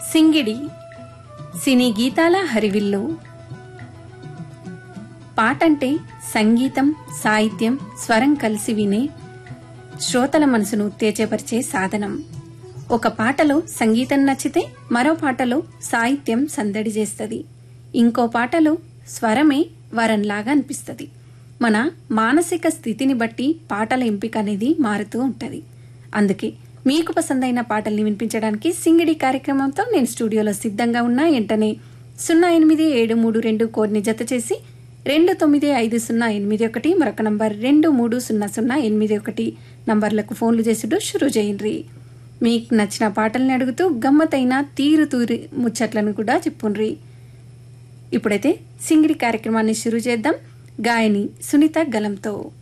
సింగిడి సినీ గీతాల హరివిల్లు పాటంటే సంగీతం సాహిత్యం స్వరం కలిసి వినే శ్రోతల మనసును ఉత్తేజపరిచే సాధనం ఒక పాటలో సంగీతం నచ్చితే మరో పాటలో సాహిత్యం సందడి చేస్తుంది ఇంకో పాటలో స్వరమే వరంలాగా అనిపిస్తుంది మన మానసిక స్థితిని బట్టి పాటల ఎంపిక అనేది మారుతూ ఉంటుంది అందుకే మీకు పసందైన పాటల్ని వినిపించడానికి సింగిడి కార్యక్రమంతో నేను స్టూడియోలో సిద్ధంగా ఉన్నా వెంటనే సున్నా ఎనిమిది ఏడు మూడు రెండు కోడ్ని జత చేసి రెండు తొమ్మిది ఐదు సున్నా ఎనిమిది ఒకటి మరొక నంబర్ రెండు మూడు సున్నా సున్నా ఎనిమిది ఒకటి నంబర్లకు ఫోన్లు చేసుడు షురూ చేయండి మీకు నచ్చిన పాటల్ని అడుగుతూ గమ్మతైన తీరు తూరి ముచ్చట్లను కూడా చెప్పుండ్రి ఇప్పుడైతే సింగిడి కార్యక్రమాన్ని షురూ చేద్దాం గాయని సునీత గలంతో